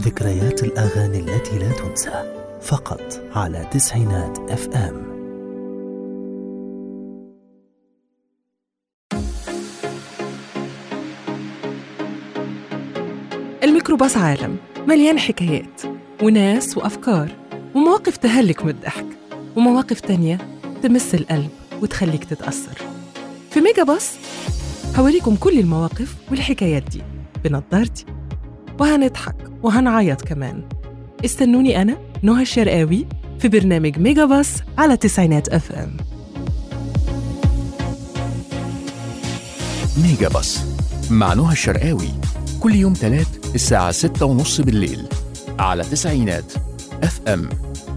ذكريات الأغاني التي لا تنسى فقط على تسعينات اف ام الميكروباص عالم مليان حكايات وناس وأفكار ومواقف تهلك من الضحك ومواقف تانية تمس القلب وتخليك تتأثر في ميجا باص هوريكم كل المواقف والحكايات دي بنضارتي وهنضحك وهنعيط كمان استنوني أنا نهى الشرقاوي في برنامج ميجا باص على تسعينات اف ام ميجا باص مع نهى الشرقاوي كل يوم تلات الساعة ستة ونص بالليل على تسعينات اف ام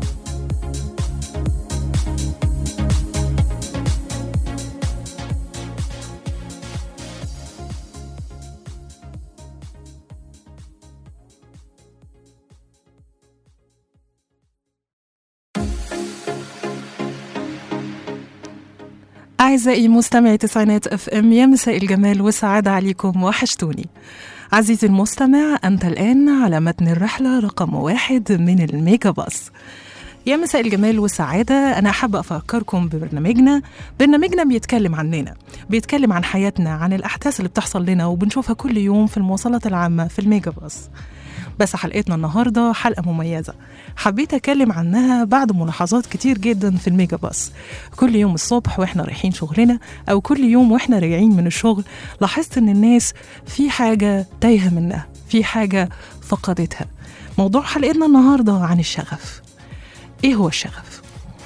أعزائي مستمعي تسعينات اف ام يا مساء الجمال والسعادة عليكم وحشتوني عزيزي المستمع أنت الآن على متن الرحلة رقم واحد من الميجا باص يا مساء الجمال والسعادة أنا حابة أفكركم ببرنامجنا برنامجنا بيتكلم عننا بيتكلم عن حياتنا عن الأحداث اللي بتحصل لنا وبنشوفها كل يوم في المواصلات العامة في الميجا باص بس حلقتنا النهاردة حلقة مميزة حبيت أتكلم عنها بعد ملاحظات كتير جدا في الميجا باص كل يوم الصبح وإحنا رايحين شغلنا أو كل يوم وإحنا راجعين من الشغل لاحظت إن الناس في حاجة تايهة منها في حاجة فقدتها موضوع حلقتنا النهاردة عن الشغف إيه هو الشغف؟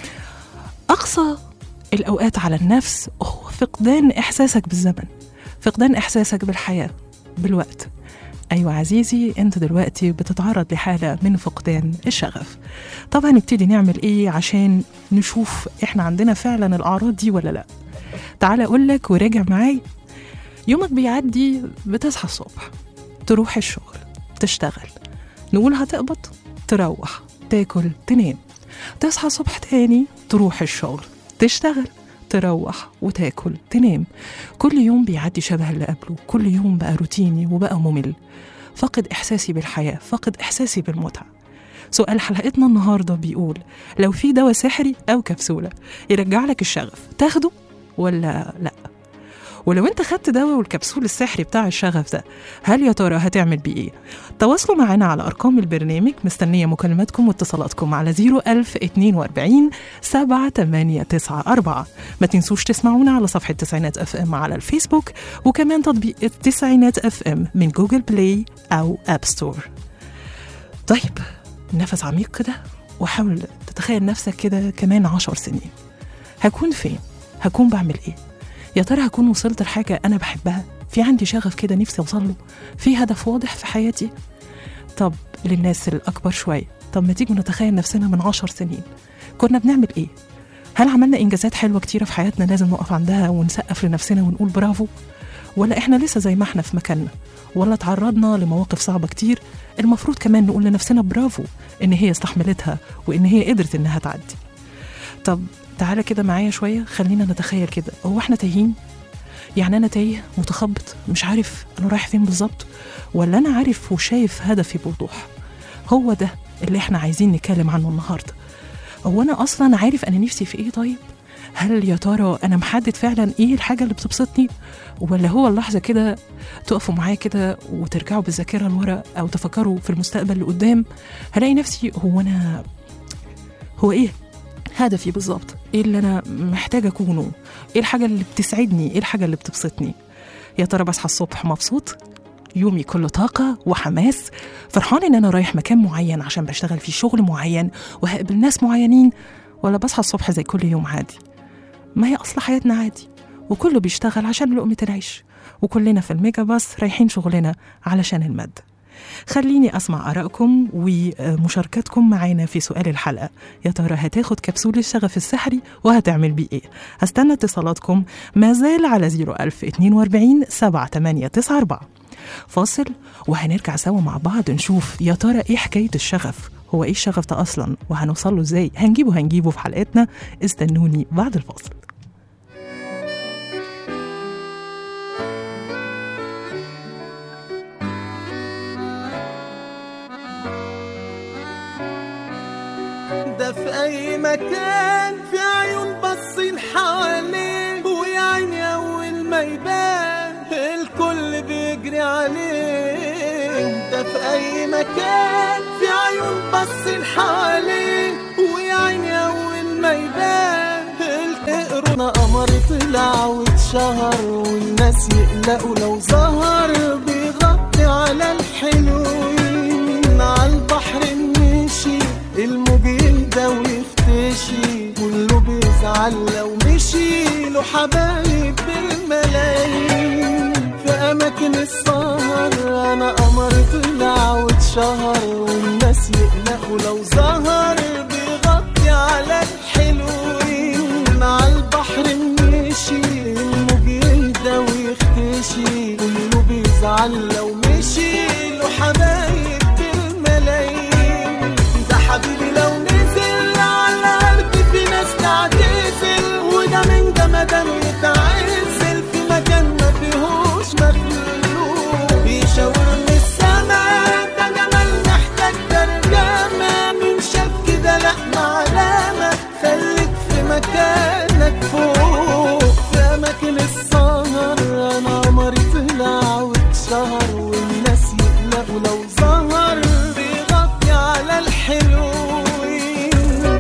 أقصى الأوقات على النفس هو فقدان إحساسك بالزمن فقدان إحساسك بالحياة بالوقت أيوة عزيزي أنت دلوقتي بتتعرض لحالة من فقدان الشغف طب هنبتدي نعمل إيه عشان نشوف إحنا عندنا فعلا الأعراض دي ولا لأ تعال أقول لك وراجع معاي يومك بيعدي بتصحى الصبح تروح الشغل تشتغل نقول هتقبض تروح تاكل تنام تصحى الصبح تاني تروح الشغل تشتغل تروح وتاكل تنام كل يوم بيعدي شبه اللي قبله كل يوم بقى روتيني وبقى ممل فقد إحساسي بالحياة فقد إحساسي بالمتعة سؤال حلقتنا النهاردة بيقول لو في دواء سحري أو كبسولة يرجع لك الشغف تاخده ولا لأ ولو انت خدت دواء والكبسول السحري بتاع الشغف ده هل يا ترى هتعمل بيه ايه تواصلوا معنا على ارقام البرنامج مستنيه مكالماتكم واتصالاتكم على 01042 7894 ما تنسوش تسمعونا على صفحه تسعينات اف ام على الفيسبوك وكمان تطبيق التسعينات اف ام من جوجل بلاي او اب ستور طيب نفس عميق كده وحاول تتخيل نفسك كده كمان عشر سنين هكون فين هكون بعمل ايه يا ترى هكون وصلت لحاجة أنا بحبها في عندي شغف كده نفسي أوصل له في هدف واضح في حياتي طب للناس الأكبر شوية طب ما تيجوا نتخيل نفسنا من عشر سنين كنا بنعمل إيه؟ هل عملنا إنجازات حلوة كتيرة في حياتنا لازم نقف عندها ونسقف لنفسنا ونقول برافو؟ ولا إحنا لسه زي ما إحنا في مكاننا؟ ولا تعرضنا لمواقف صعبة كتير المفروض كمان نقول لنفسنا برافو إن هي استحملتها وإن هي قدرت إنها تعدي طب تعالى كده معايا شوية خلينا نتخيل كده هو احنا تايهين يعني أنا تايه متخبط مش عارف أنا رايح فين بالظبط ولا أنا عارف وشايف هدفي بوضوح هو ده اللي احنا عايزين نتكلم عنه النهاردة هو أنا أصلا عارف أنا نفسي في إيه طيب هل يا ترى أنا محدد فعلا إيه الحاجة اللي بتبسطني ولا هو اللحظة كده تقفوا معايا كده وترجعوا بالذاكرة لورا أو تفكروا في المستقبل اللي قدام هلاقي نفسي هو أنا هو إيه هدفي بالظبط ايه اللي انا محتاجه اكونه ايه الحاجه اللي بتسعدني ايه الحاجه اللي بتبسطني يا ترى بصحى الصبح مبسوط يومي كله طاقة وحماس فرحان إن أنا رايح مكان معين عشان بشتغل فيه شغل معين وهقابل ناس معينين ولا بصحى الصبح زي كل يوم عادي ما هي أصل حياتنا عادي وكله بيشتغل عشان لقمة العيش وكلنا في الميجا باص رايحين شغلنا علشان المادة خليني أسمع آرائكم ومشاركتكم معانا في سؤال الحلقة يا ترى هتاخد كبسولة الشغف السحري وهتعمل بيه إيه هستنى اتصالاتكم ما زال على 01042 7894 فاصل وهنرجع سوا مع بعض نشوف يا ترى إيه حكاية الشغف هو إيه الشغف ده أصلا وهنوصل له إزاي هنجيبه هنجيبه في حلقتنا استنوني بعد الفاصل في اي مكان في عيون باصين حواليه ويا عيني اول ما يبان الكل بيجري عليه ده في اي مكان في عيون باصين حواليه ويا عيني اول ما يبان اقرنا قمر طلع واتشهر والناس يقلقوا لو ظهر بيغطي على الحلوين على البحر مشي الموج يهدى ويختشي كله بيزعل لو مشي له حبايب بالملايين في اماكن السهر انا قمر طلع واتشهر والناس يقلقوا لو ظهر بيغطي على الحلوين مع البحر مشي الموج يهدى ويختشي كله بيزعل لو مشي له حبايب بالملايين ده حبيبي لو نزل على الارض في ناس تعتزل وده من جمدان يتعزل في مكان ما فيهوش مخلوق بيشاور من السما ده جمال محتاج ترجمة مين شاف كده لا معلمة خليك في مكانك فوق في أماكن السهر أنا قمري طلع واتشهر والناس يقلقوا لو ظهر بيغطي على الحلوين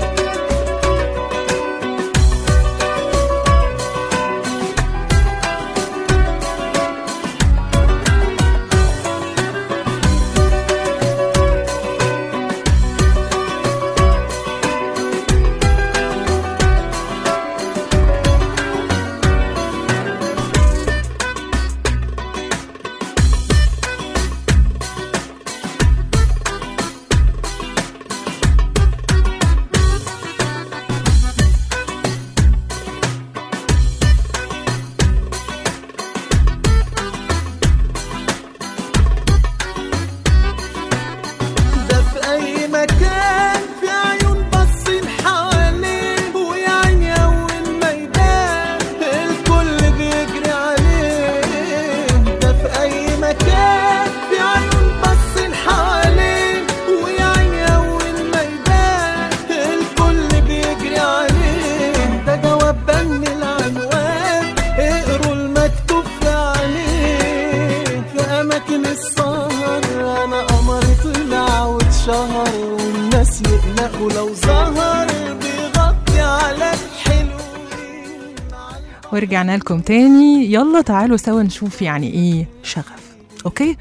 ده في اي مكان في عيون باصين حواليه ويا عيني اول ما يبان الكل بيجري عليه ده في اي مكان في عيون باصين حواليه ويا عيني اول ما يبان الكل بيجري عليه ده جواب بن العنوان اقروا المكتوب في عليه في اماكن السهر انا قمري طلع واتشهر والناس يقلقوا لو ظهر بيغطي على الحلوين ورجعنا لكم تاني يلا تعالوا سوا نشوف يعني ايه شغف اوكي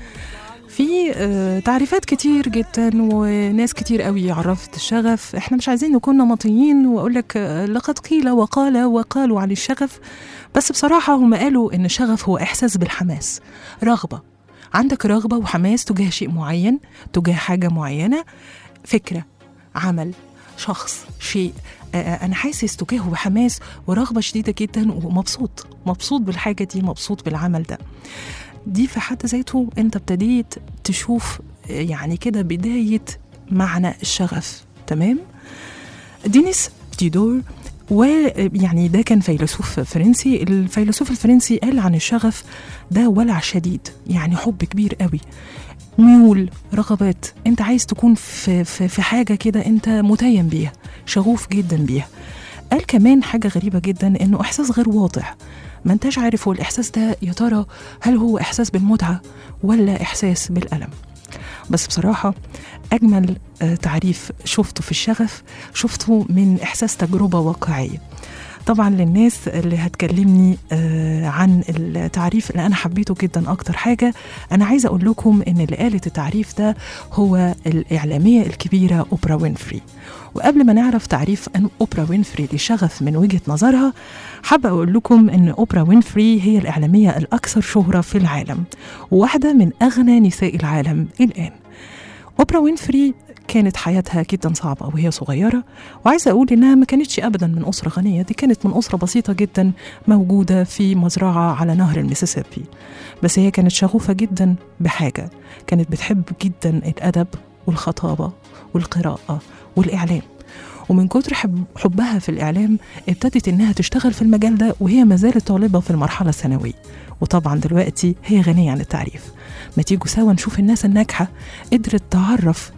في آه، تعريفات كتير جدا وناس كتير قوي عرفت الشغف احنا مش عايزين نكون نمطيين واقول لك آه، لقد قيل وقال وقالوا عن الشغف بس بصراحة هم قالوا ان الشغف هو احساس بالحماس رغبة عندك رغبة وحماس تجاه شيء معين تجاه حاجة معينة فكرة عمل شخص شيء آه، آه، انا حاسس تجاهه بحماس ورغبه شديده جدا ومبسوط مبسوط بالحاجه دي مبسوط بالعمل ده دي في حد ذاته انت ابتديت تشوف آه، يعني كده بدايه معنى الشغف تمام دينيس ديدور ويعني ده كان فيلسوف فرنسي الفيلسوف الفرنسي قال عن الشغف ده ولع شديد يعني حب كبير قوي ميول رغبات انت عايز تكون في, في, في حاجة كده انت متيم بيها شغوف جدا بيها قال كمان حاجة غريبة جدا انه احساس غير واضح ما انتش عارف هو الاحساس ده يا ترى هل هو احساس بالمتعة ولا احساس بالألم بس بصراحة أجمل آه، تعريف شفته في الشغف شفته من إحساس تجربة واقعية طبعا للناس اللي هتكلمني آه، عن التعريف اللي انا حبيته جدا اكتر حاجه انا عايزه اقول لكم ان اللي قالت التعريف ده هو الاعلاميه الكبيره اوبرا وينفري وقبل ما نعرف تعريف أن اوبرا وينفري لشغف من وجهه نظرها حابه اقول لكم ان اوبرا وينفري هي الاعلاميه الاكثر شهره في العالم وواحده من اغنى نساء العالم الان اوبرا وينفري كانت حياتها جدا صعبة وهي صغيرة وعايزة أقول إنها ما كانتش أبدا من أسرة غنية دي كانت من أسرة بسيطة جدا موجودة في مزرعة على نهر المسيسيبي بس هي كانت شغوفة جدا بحاجة كانت بتحب جدا الأدب والخطابة والقراءة والإعلام ومن كتر حب حبها في الإعلام ابتدت إنها تشتغل في المجال ده وهي ما زالت طالبة في المرحلة الثانوية وطبعا دلوقتي هي غنية عن التعريف ما تيجوا سوا نشوف الناس الناجحة قدرت تعرف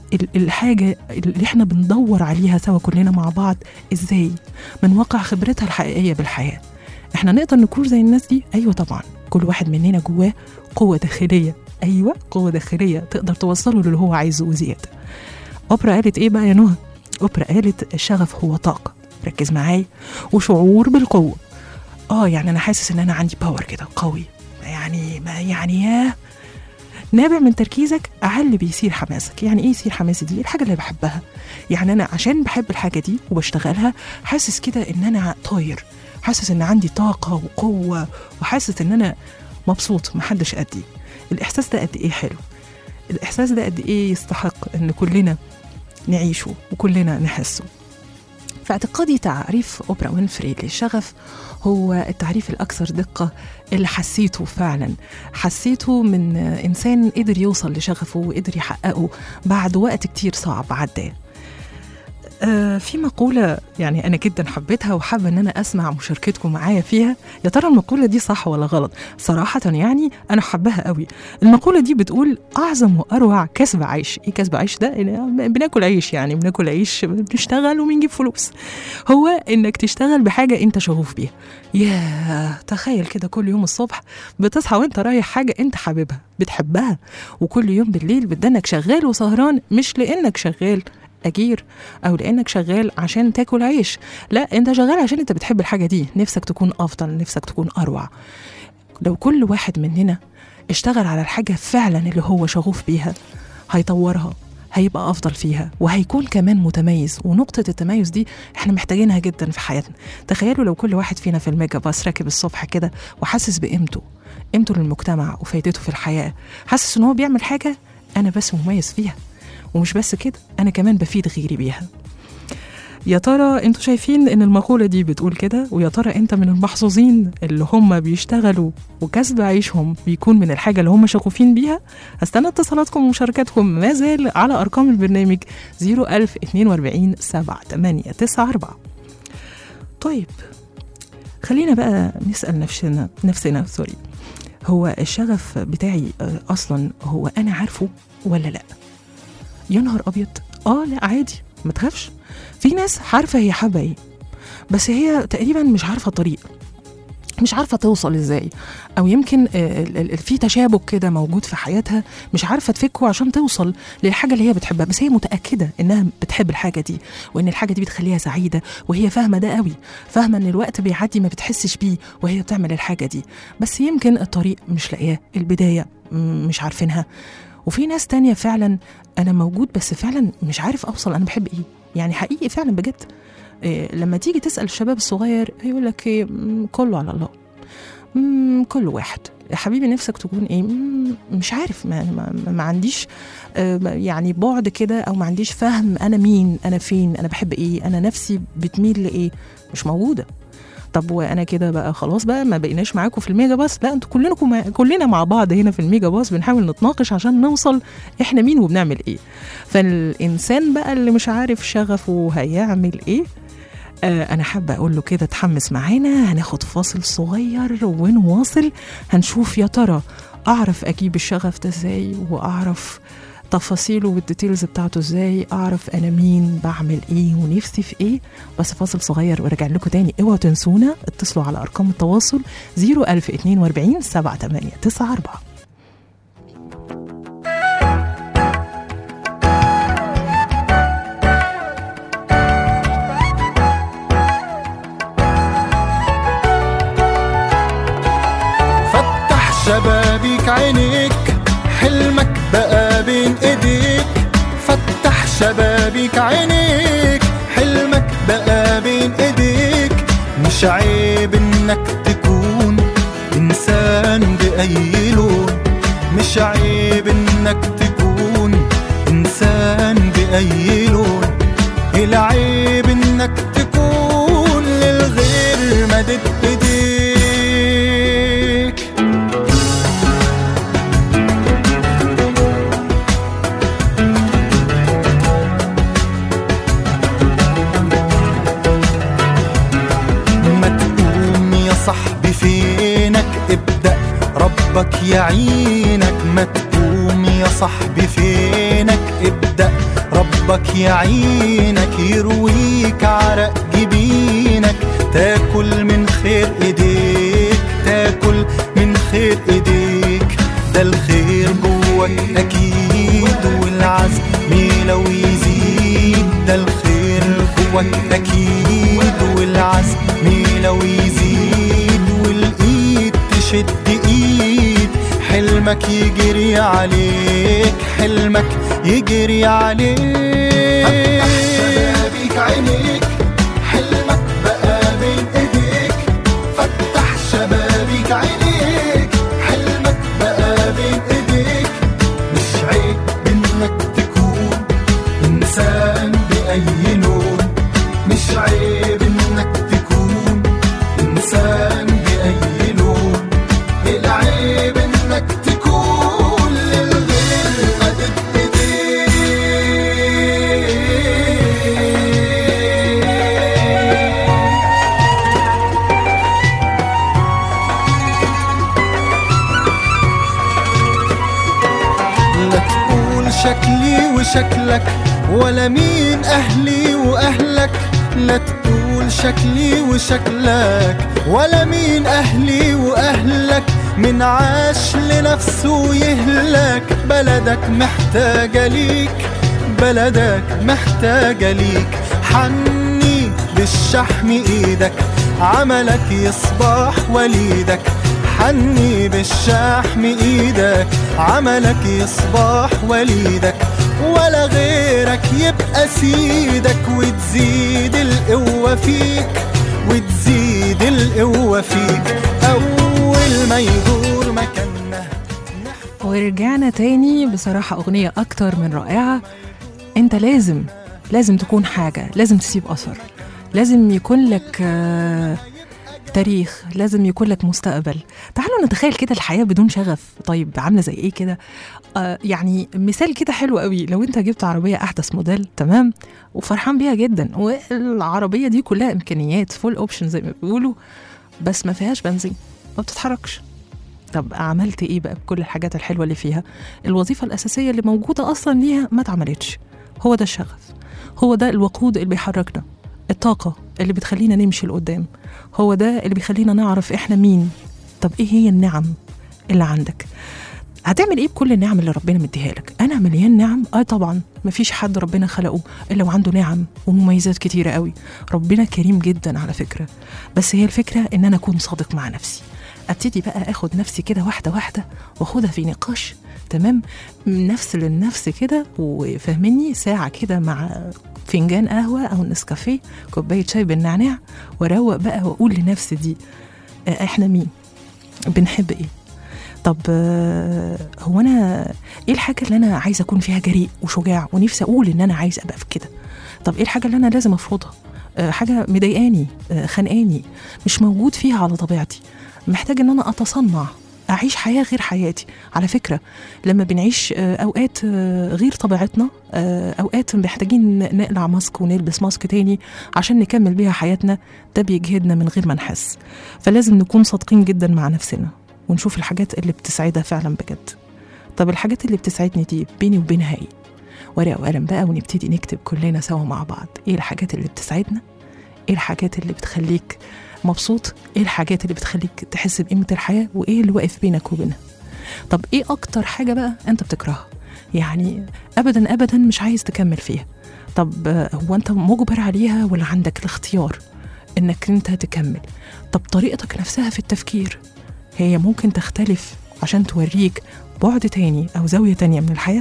ال- الحاجة اللي احنا بندور عليها سوا كلنا مع بعض ازاي من واقع خبرتها الحقيقية بالحياة احنا نقدر نكون زي الناس دي ايوه طبعا كل واحد مننا جواه قوة داخلية ايوه قوة داخلية تقدر توصله للي هو عايزه وزيادة اوبرا قالت ايه بقى يا نهى اوبرا قالت الشغف هو طاقة ركز معايا وشعور بالقوة اه يعني انا حاسس ان انا عندي باور كده قوي يعني ما يعني ياه نابع من تركيزك أعل بيصير حماسك يعني ايه يصير حماسي دي الحاجه اللي بحبها يعني انا عشان بحب الحاجه دي وبشتغلها حاسس كده ان انا طاير حاسس ان عندي طاقه وقوه وحاسس ان انا مبسوط محدش قدي الاحساس ده قد ايه حلو الاحساس ده قد ايه يستحق ان كلنا نعيشه وكلنا نحسه في اعتقادي تعريف اوبرا وينفري للشغف هو التعريف الاكثر دقه اللي حسيته فعلا حسيته من انسان قدر يوصل لشغفه وقدر يحققه بعد وقت كتير صعب عداه آه، في مقولة يعني أنا جدا حبيتها وحابة إن أنا أسمع مشاركتكم معايا فيها يا ترى المقولة دي صح ولا غلط صراحة يعني أنا حباها قوي المقولة دي بتقول أعظم وأروع كسب عيش إيه كسب عيش ده إن بناكل عيش يعني بناكل عيش بنشتغل وبنجيب فلوس هو إنك تشتغل بحاجة أنت شغوف بيها ياه تخيل كده كل يوم الصبح بتصحى وانت رايح حاجة انت حاببها بتحبها وكل يوم بالليل بدنك شغال وسهران مش لانك شغال اجير او لانك شغال عشان تاكل عيش لا انت شغال عشان انت بتحب الحاجه دي نفسك تكون افضل نفسك تكون اروع لو كل واحد مننا اشتغل على الحاجه فعلا اللي هو شغوف بيها هيطورها هيبقى افضل فيها وهيكون كمان متميز ونقطه التميز دي احنا محتاجينها جدا في حياتنا تخيلوا لو كل واحد فينا في الميجا باص راكب الصبح كده وحاسس بقيمته قيمته للمجتمع وفايدته في الحياه حاسس ان هو بيعمل حاجه انا بس مميز فيها ومش بس كده انا كمان بفيد غيري بيها يا ترى انتوا شايفين ان المقولة دي بتقول كده ويا ترى انت من المحظوظين اللي هم بيشتغلوا وكسب عيشهم بيكون من الحاجة اللي هم شغوفين بيها هستنى اتصالاتكم ومشاركاتكم ما زال على ارقام البرنامج 01042 7894 طيب خلينا بقى نسأل نفسنا نفسنا سوري هو الشغف بتاعي آه، اصلا هو انا عارفه ولا لا يا نهار ابيض اه لا عادي ما تخافش في ناس عارفه هي حابه ايه بس هي تقريبا مش عارفه الطريق مش عارفه توصل ازاي او يمكن آه، ال- ال- في تشابك كده موجود في حياتها مش عارفه تفكه عشان توصل للحاجه اللي هي بتحبها بس هي متاكده انها بتحب الحاجه دي وان الحاجه دي بتخليها سعيده وهي فاهمه ده قوي فاهمه ان الوقت بيعدي ما بتحسش بيه وهي بتعمل الحاجه دي بس يمكن الطريق مش لاقياه البدايه م- مش عارفينها وفي ناس تانية فعلا انا موجود بس فعلا مش عارف اوصل انا بحب ايه يعني حقيقي فعلا بجد إيه لما تيجي تسال الشباب الصغير يقول لك إيه مم، كله على الله مم، كل واحد يا حبيبي نفسك تكون ايه مم، مش عارف ما, ما, ما عنديش آه، يعني بعد كده او ما عنديش فهم انا مين انا فين انا بحب ايه انا نفسي بتميل لايه مش موجوده طب وانا كده بقى خلاص بقى ما بقيناش معاكم في الميجا باص لا انتوا كلكم مع... كلنا مع بعض هنا في الميجا باص بنحاول نتناقش عشان نوصل احنا مين وبنعمل ايه فالانسان بقى اللي مش عارف شغفه هيعمل ايه آه انا حابه اقول له كده اتحمس معانا هناخد فاصل صغير ونواصل هنشوف يا ترى اعرف اجيب الشغف ده ازاي واعرف تفاصيله والديتيلز بتاعته ازاي اعرف انا مين بعمل ايه ونفسي في ايه بس فاصل صغير وارجع لكم تاني اوعوا تنسونا اتصلوا على ارقام التواصل 01042 7894 فتح شبابيك عينيك حلمك بقى بين ايديك فتح شبابيك عينيك حلمك بقى بين ايديك مش عيب انك تكون انسان باي لون مش عيب انك تكون انسان باي لون العيب انك تكون للغير مدد ايديك ما تقوم يا صاحبي فينك ابدأ ربك يعينك ما تقوم يا صاحبي فينك ابدأ جواك يعينك يرويك عرق جبينك تاكل من خير ايديك تاكل من خير ايديك ده الخير جواك اكيد والعزم لو يزيد ده الخير جواك اكيد والعزم لو يزيد والايد تشد ايد حلمك يجري عليك حلمك يجري عليك فتح شبابيك عينيك حلمك بقى بين ايديك فتح شبابيك عينيك حلمك بقى بين ايديك مش عيب انك تكون انسان باي لون مش عيب انك تكون انسان باي لون العيب انك تكون للغير مدد ايديك لا تقول شكلي وشكلك ولا مين أهلي وأهلك لا تقول شكلي وشكلك ولا مين أهلي وأهلك من عاش لنفسه يهلك بلدك محتاجة ليك بلدك محتاجة ليك حني بالشحم ايدك عملك يصبح وليدك حني بالشحم ايدك عملك يصبح وليدك ولا غيرك يبقى سيدك وتزيد القوة فيك وتزيد القوة فيك أول ما يدور مكاننا ورجعنا تاني بصراحة أغنية أكتر من رائعة أنت لازم لازم تكون حاجة لازم تسيب أثر لازم يكون لك آه، تاريخ لازم يكون لك مستقبل تعالوا نتخيل كده الحياة بدون شغف طيب عاملة زي إيه كده آه يعني مثال كده حلو قوي لو أنت جبت عربية أحدث موديل تمام وفرحان بيها جدا والعربية دي كلها إمكانيات فول أوبشن زي ما بيقولوا بس ما فيهاش بنزين ما بتتحركش طب عملت ايه بقى بكل الحاجات الحلوه اللي فيها الوظيفه الاساسيه اللي موجوده اصلا ليها ما اتعملتش هو ده الشغف هو ده الوقود اللي بيحركنا الطاقه اللي بتخلينا نمشي لقدام هو ده اللي بيخلينا نعرف احنا مين طب ايه هي النعم اللي عندك هتعمل ايه بكل النعم اللي ربنا مديها لك انا مليان نعم اه طبعا مفيش حد ربنا خلقه الا وعنده نعم ومميزات كتيره قوي ربنا كريم جدا على فكره بس هي الفكره ان انا اكون صادق مع نفسي ابتدي بقى اخد نفسي كده واحده واحده واخدها في نقاش تمام من نفس للنفس كده وفهمني ساعه كده مع فنجان قهوه او نسكافيه كوبايه شاي بالنعناع واروق بقى واقول لنفسي دي آه، احنا مين بنحب ايه طب آه، هو انا ايه الحاجه اللي انا عايزه اكون فيها جريء وشجاع ونفسي اقول ان انا عايز ابقى في كده طب ايه الحاجه اللي انا لازم افرضها آه، حاجه مضايقاني آه، خانقاني مش موجود فيها على طبيعتي محتاج ان انا اتصنع اعيش حياه غير حياتي على فكره لما بنعيش آه، اوقات آه، غير طبيعتنا آه، اوقات محتاجين نقلع ماسك ونلبس ماسك تاني عشان نكمل بيها حياتنا ده بيجهدنا من غير ما نحس فلازم نكون صادقين جدا مع نفسنا ونشوف الحاجات اللي بتسعدها فعلا بجد طب الحاجات اللي بتسعدني دي بيني وبينها ايه ورقه وقلم بقى ونبتدي نكتب كلنا سوا مع بعض ايه الحاجات اللي بتسعدنا ايه الحاجات اللي بتخليك مبسوط ايه الحاجات اللي بتخليك تحس بقيمه الحياه وايه اللي واقف بينك وبينها طب ايه اكتر حاجه بقى انت بتكرهها يعني ابدا ابدا مش عايز تكمل فيها طب آه، هو انت مجبر عليها ولا عندك الاختيار انك انت تكمل طب طريقتك نفسها في التفكير هي ممكن تختلف عشان توريك بعد تاني او زاويه تانية من الحياه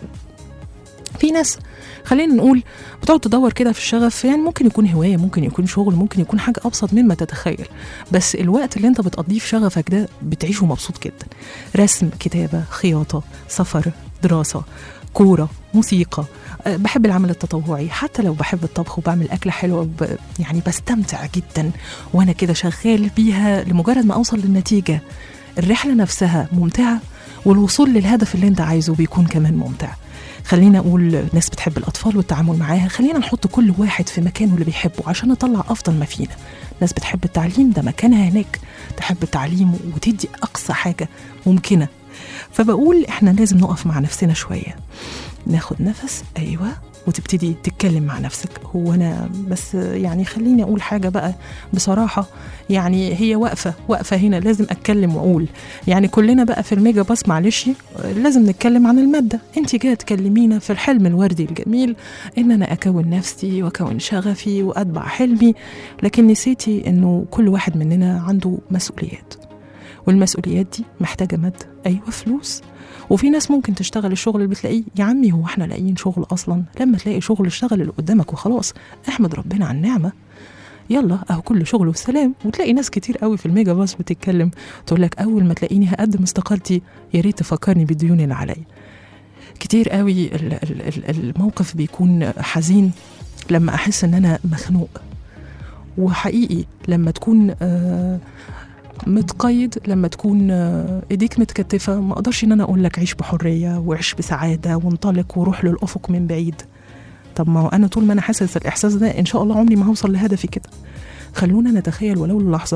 في ناس خلينا نقول بتقعد تدور كده في الشغف يعني ممكن يكون هوايه ممكن يكون شغل ممكن يكون حاجه ابسط مما تتخيل بس الوقت اللي انت بتقضيه في شغفك ده بتعيشه مبسوط جدا رسم كتابه خياطه سفر دراسه كوره موسيقى أه، بحب العمل التطوعي حتى لو بحب الطبخ وبعمل أكلة حلوة ب... يعني بستمتع جدا وأنا كده شغال بيها لمجرد ما أوصل للنتيجة الرحلة نفسها ممتعة والوصول للهدف اللي أنت عايزه بيكون كمان ممتع خلينا أقول ناس بتحب الأطفال والتعامل معاها خلينا نحط كل واحد في مكانه اللي بيحبه عشان نطلع أفضل ما فينا ناس بتحب التعليم ده مكانها هناك تحب التعليم وتدي أقصى حاجة ممكنة فبقول إحنا لازم نقف مع نفسنا شوية ناخد نفس أيوة وتبتدي تتكلم مع نفسك هو انا بس يعني خليني اقول حاجه بقى بصراحه يعني هي واقفه واقفه هنا لازم اتكلم واقول يعني كلنا بقى في الميجا باص معلش لازم نتكلم عن الماده انت جايه تكلمينا في الحلم الوردي الجميل ان انا اكون نفسي واكون شغفي واتبع حلمي لكن نسيتي انه كل واحد مننا عنده مسؤوليات والمسؤوليات دي محتاجه ماده ايوه فلوس وفي ناس ممكن تشتغل الشغل اللي بتلاقيه يا عمي هو احنا لاقيين شغل اصلا لما تلاقي شغل اشتغل اللي قدامك وخلاص احمد ربنا على النعمه يلا اهو كل شغل وسلام وتلاقي ناس كتير قوي في الميجا باص بتتكلم تقول لك اول ما تلاقيني هقدم استقالتي يا ريت تفكرني بالديون اللي عليا كتير قوي ال- ال- ال- الموقف بيكون حزين لما احس ان انا مخنوق وحقيقي لما تكون آه متقيد لما تكون آه، ايديك متكتفه ما اقدرش ان انا اقول لك عيش بحريه وعيش بسعاده وانطلق وروح للافق من بعيد طب ما هو انا طول ما انا حاسس الاحساس ده ان شاء الله عمري ما هوصل لهدفي كده خلونا نتخيل ولو للحظه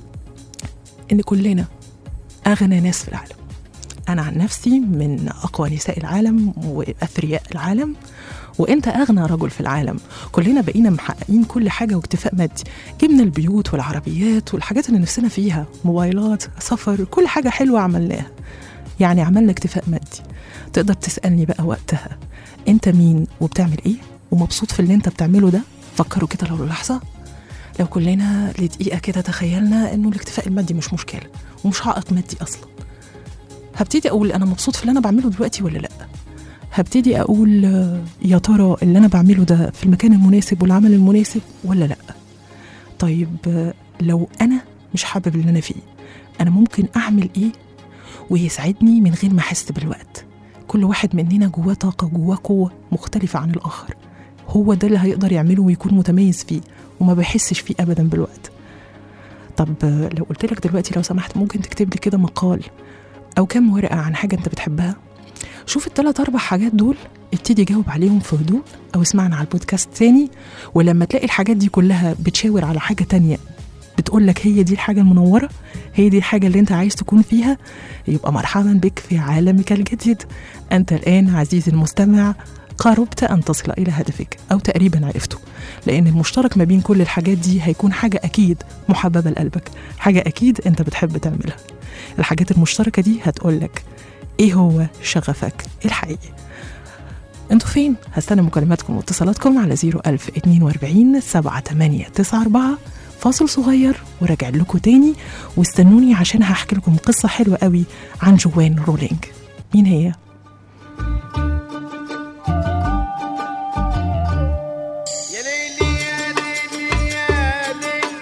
ان كلنا اغنى ناس في العالم انا عن نفسي من اقوى نساء العالم واثرياء العالم وانت اغنى رجل في العالم كلنا بقينا محققين كل حاجه واكتفاء مادي جبنا البيوت والعربيات والحاجات اللي نفسنا فيها موبايلات سفر كل حاجه حلوه عملناها يعني عملنا اكتفاء مادي تقدر تسالني بقى وقتها انت مين وبتعمل ايه ومبسوط في اللي انت بتعمله ده فكروا كده لو لحظه لو كلنا لدقيقه كده تخيلنا انه الاكتفاء المادي مش مشكله ومش عائق مادي اصلا هبتدي اقول انا مبسوط في اللي انا بعمله دلوقتي ولا لا هبتدي اقول آه، يا ترى اللي انا بعمله ده في المكان المناسب والعمل المناسب ولا لا طيب آه، لو انا مش حابب اللي انا فيه انا ممكن اعمل ايه ويسعدني من غير ما احس بالوقت كل واحد مننا جواه طاقه جواه قوه مختلفه عن الاخر هو ده اللي هيقدر يعمله ويكون متميز فيه وما بيحسش فيه ابدا بالوقت طب آه، لو قلت لك دلوقتي لو سمحت ممكن تكتب لي كده مقال او كام ورقه عن حاجه انت بتحبها شوف الثلاث اربع حاجات دول ابتدي جاوب عليهم في هدوء او اسمعنا على البودكاست تاني ولما تلاقي الحاجات دي كلها بتشاور على حاجه تانية بتقول لك هي دي الحاجه المنوره هي دي الحاجه اللي انت عايز تكون فيها يبقى مرحبا بك في عالمك الجديد انت الان عزيزي المستمع قربت ان تصل الى هدفك او تقريبا عرفته لان المشترك ما بين كل الحاجات دي هيكون حاجه اكيد محببه لقلبك حاجه اكيد انت بتحب تعملها الحاجات المشتركه دي هتقولك ايه هو شغفك الحقيقي انتوا فين؟ هستنى مكالماتكم واتصالاتكم على 01042 7894 فاصل صغير وراجع لكم تاني واستنوني عشان هحكي لكم قصة حلوة قوي عن جوان رولينج مين هي؟ يا ليلي يا ليلي يا ليلي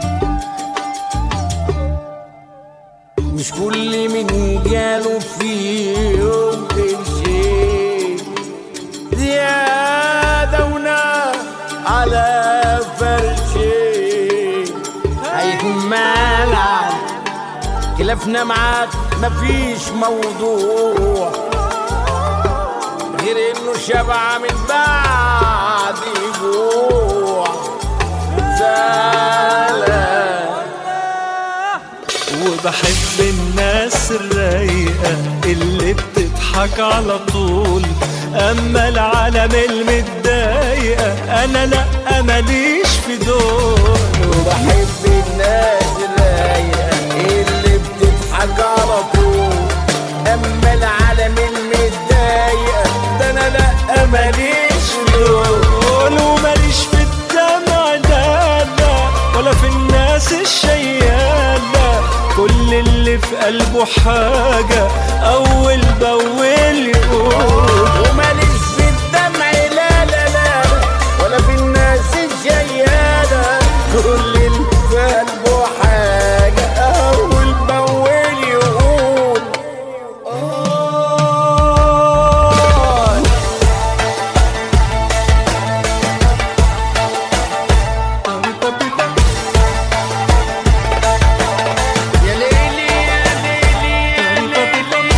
مش كل من جاله في يوم شيء زيادة ونار على فرشي هيكون مالعب خلافنا معاك مفيش موضوع غير انه شبع من بعد جوع زعلان وبحب الناس الرايقة اللي بتضحك على طول أما العالم المتضايقة أنا لأ ماليش في دول وبحب الناس الرايقة اللي بتضحك على طول اما العالم المتضايقة ده انا لا ماليش في دول دول وماليش في الدمع لا لا ولا في الناس الشيالة كل اللي في قلبه حاجة أول بأول يقول وماليش في الدمع لا لا لا ولا في الناس الجيالة كل اللي في قلبه حاجة أول بأول يقول آه يا ليلي يا ليلي يا ليلي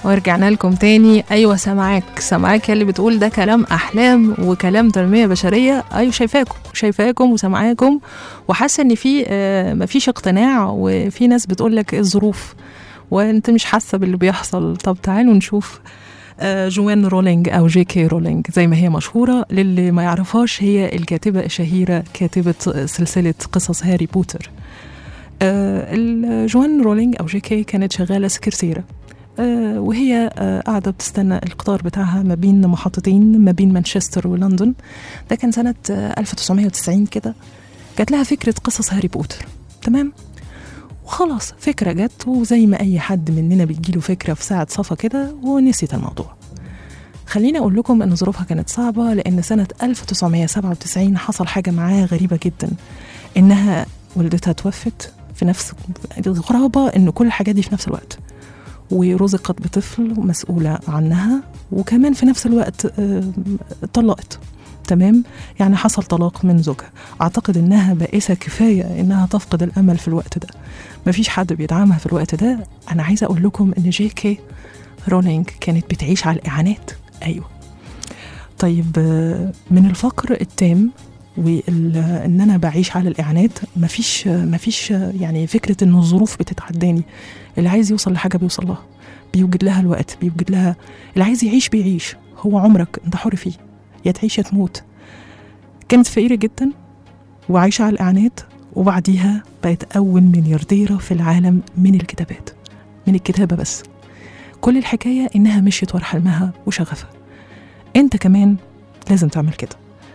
ورجعنا لكم تاني ايوه سامعاك سامعاك يا اللي بتقول ده كلام احلام وكلام تنميه بشريه ايوه شايفاكم شايفاكم وسامعاكم وحاسه ان في آه مفيش اقتناع وفي ناس بتقول لك الظروف وانت مش حاسه باللي بيحصل طب تعالوا نشوف آه، جوان رولينج او جي كي رولينج زي ما هي مشهوره للي ما يعرفهاش هي الكاتبه الشهيره كاتبه سلسله قصص هاري بوتر آه، ال- جوان رولينج او جي كي كانت شغاله سكرتيره آه، وهي آه، قاعده بتستنى القطار بتاعها ما بين محطتين ما بين مانشستر ولندن ده كان سنه آه، 1990 كده جات لها فكره قصص هاري بوتر تمام وخلاص فكرة جت وزي ما أي حد مننا بتجيله فكرة في ساعة صفا كده ونسيت الموضوع خليني أقول لكم إن ظروفها كانت صعبة لأن سنة 1997 حصل حاجة معاها غريبة جدا إنها والدتها توفت في نفس الغرابة إن كل الحاجات دي في نفس الوقت ورزقت بطفل مسؤولة عنها وكمان في نفس الوقت آه، اتطلقت تمام يعني حصل طلاق من زوجها أعتقد إنها بائسة كفاية إنها تفقد الأمل في الوقت ده مفيش حد بيدعمها في الوقت ده أنا عايزة أقول لكم إن جي كي رولينج كانت بتعيش على الإعانات أيوة طيب آه، من الفقر التام وان انا بعيش على الاعانات مفيش مفيش يعني فكره ان الظروف بتتعداني اللي عايز يوصل لحاجه بيوصل لها بيوجد لها الوقت بيوجد لها اللي عايز يعيش بيعيش هو عمرك انت حر فيه يا تعيش يا تموت كانت فقيره جدا وعايشه على الاعانات وبعديها بقت اول مليارديره في العالم من الكتابات من الكتابه بس كل الحكايه انها مشيت ورا حلمها وشغفها انت كمان لازم تعمل كده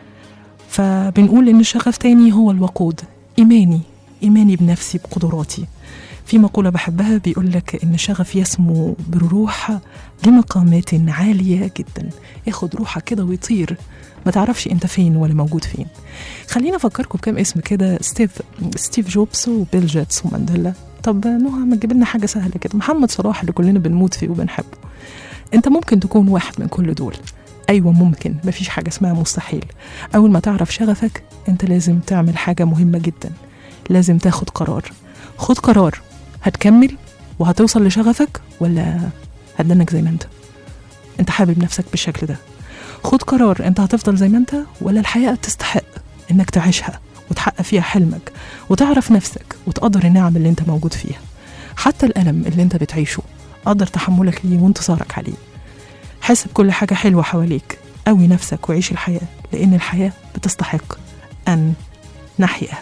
فبنقول ان الشغف تاني هو الوقود ايماني ايماني بنفسي بقدراتي في مقولة بحبها بيقول لك إن الشغف يسمو بالروح لمقامات عالية جدا ياخد روحك كده ويطير ما تعرفش انت فين ولا موجود فين خلينا افكركم بكام اسم كده ستيف ستيف جوبز وبيل جيتس ومانديلا طب نهى ما تجيب لنا حاجه سهله كده محمد صلاح اللي كلنا بنموت فيه وبنحبه انت ممكن تكون واحد من كل دول ايوه ممكن مفيش حاجه اسمها مستحيل اول ما تعرف شغفك انت لازم تعمل حاجه مهمه جدا لازم تاخد قرار خد قرار هتكمل وهتوصل لشغفك ولا هتدنك زي ما انت انت حابب نفسك بالشكل ده خد قرار انت هتفضل زي ما انت ولا الحياه تستحق انك تعيشها وتحقق فيها حلمك وتعرف نفسك وتقدر النعم اللي انت موجود فيها حتى الالم اللي انت بتعيشه قدر تحملك ليه وانتصارك عليه حاسب كل حاجه حلوه حواليك قوي نفسك وعيش الحياه لان الحياه بتستحق ان نحياها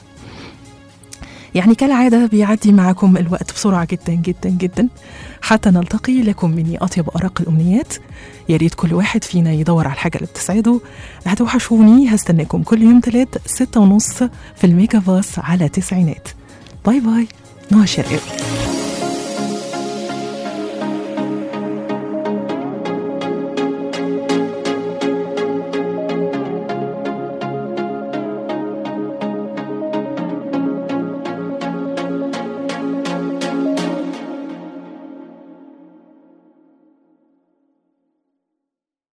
يعني كالعادة بيعدي معكم الوقت بسرعة جدا جدا جدا حتى نلتقي لكم مني أطيب أرق الأمنيات يا ريت كل واحد فينا يدور على الحاجة اللي بتسعده هتوحشوني هستناكم كل يوم تلات ستة ونص في الميجا باص على تسعينات باي باي نوع شرقاوي